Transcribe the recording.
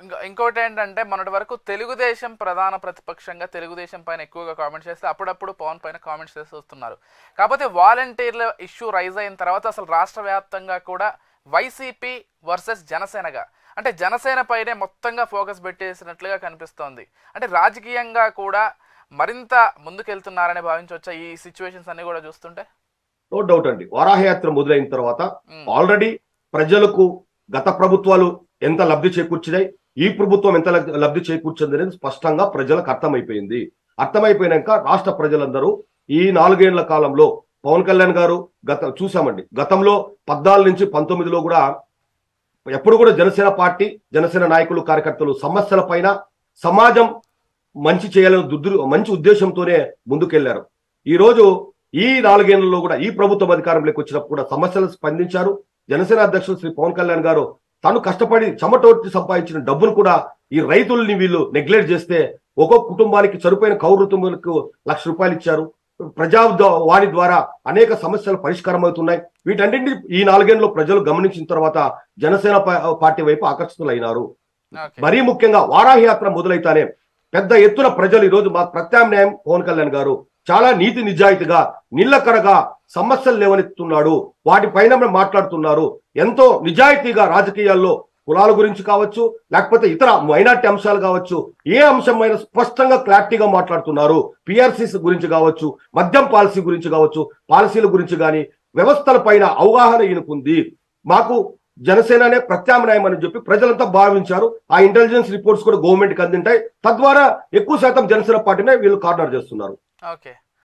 ఇంకో ఇంకోటి ఏంటంటే మొన్నటి వరకు తెలుగుదేశం ప్రధాన ప్రతిపక్షంగా తెలుగుదేశం పైన ఎక్కువగా కామెంట్స్ చేస్తే అప్పుడప్పుడు పవన్ పైన కామెంట్స్ చేస్తూ వస్తున్నారు కాకపోతే వాలంటీర్ల ఇష్యూ రైజ్ అయిన తర్వాత అసలు రాష్ట్ర వ్యాప్తంగా కూడా వైసీపీ వర్సెస్ జనసేనగా అంటే జనసేన పైనే మొత్తంగా ఫోకస్ పెట్టేసినట్లుగా కనిపిస్తోంది అంటే రాజకీయంగా కూడా మరింత ముందుకెళ్తున్నారని భావించవచ్చా ఈ సిచ్యువేషన్స్ అన్ని కూడా చూస్తుంటే నో డౌట్ అండి వారాహయాత్ర మొదలైన తర్వాత ఉమ్, ఆల్రెడీ ప్రజలకు గత ప్రభుత్వాలు ఎంత లబ్ధి చేకూర్చినాయి ఈ ప్రభుత్వం ఎంత లబ్ధి- లబ్ధి చేకూర్చింది అనేది స్పష్టంగా ప్రజలకు అర్థమైపోయింది అర్థమైపోయినాక రాష్ట్ర ప్రజలందరూ ఈ నాలుగేళ్ల కాలంలో పవన్ కళ్యాణ్ గారు గత చూసామండి గతంలో పద్నాలుగు నుంచి పంతొమ్మిదిలో కూడా ఎప్పుడు కూడా జనసేన పార్టీ జనసేన నాయకులు కార్యకర్తలు సమస్యల పైన సమాజం మంచి చేయాలని దుద్దు మంచి ఉద్దేశంతోనే ముందుకెళ్లారు ఈ రోజు ఈ నాలుగేళ్లలో కూడా ఈ ప్రభుత్వం అధికారంలోకి వచ్చినప్పుడు కూడా సమస్యలు స్పందించారు జనసేన అధ్యక్షుడు శ్రీ పవన్ కళ్యాణ్ గారు తను కష్టపడి చెమటోటి సంపాదించిన డబ్బును కూడా ఈ రైతుల్ని వీళ్ళు నెగ్లెక్ట్ చేస్తే ఒక్కొక్క కుటుంబానికి చనిపోయిన కౌరుతుములకు లక్ష రూపాయలు ఇచ్చారు ప్రజా ద- వాణి ద్వారా అనేక సమస్యలు పరిష్కారం అవుతున్నాయి వీటన్నింటినీ ఈ నాలుగేళ్లలో ప్రజలు గమనించిన తర్వాత జనసేన పా- పార్టీ వైపు ఆకర్షితులైనారు ఓకే మరీ ముఖ్యంగా వారాహి యాత్ర మొదలైతానే పెద్ద ఎత్తున ప్రజలు ఈరోజు మా ప్రత్యామ్నాయం పవన్ కళ్యాణ్ గారు చాలా నీతి నిజాయితీగా నిల్లకడగా సమస్యలు లేవనెత్తుతున్నాడు వాటిపైన మాట్లాడుతున్నారు ఎంతో నిజాయితీగా రాజకీయాల్లో కులాల గురించి కావచ్చు లేకపోతే ఇతర మైనార్టీ అంశాలు కావచ్చు ఏ అంశమైనా స్పష్టంగా క్లారిటీగా మాట్లాడుతున్నారు పిఆర్సీస్ గురించి కావచ్చు మద్యం పాలసీ గురించి కావచ్చు పాలసీల గురించి కానీ వ్యవస్థల పైన అవగాహన ఈయనకుంది మాకు జనసేననే ప్రత్యామ్నాయం అని చెప్పి ప్రజలంతా భావించారు ఆ ఇంటెలిజెన్స్ రిపోర్ట్స్ కూడా గవర్నమెంట్ కి అందింటాయి తద్వారా ఎక్కువ శాతం జనసేన పార్టీనే వీళ్ళు కార్నర్ చేస్తున్నారు ఓకే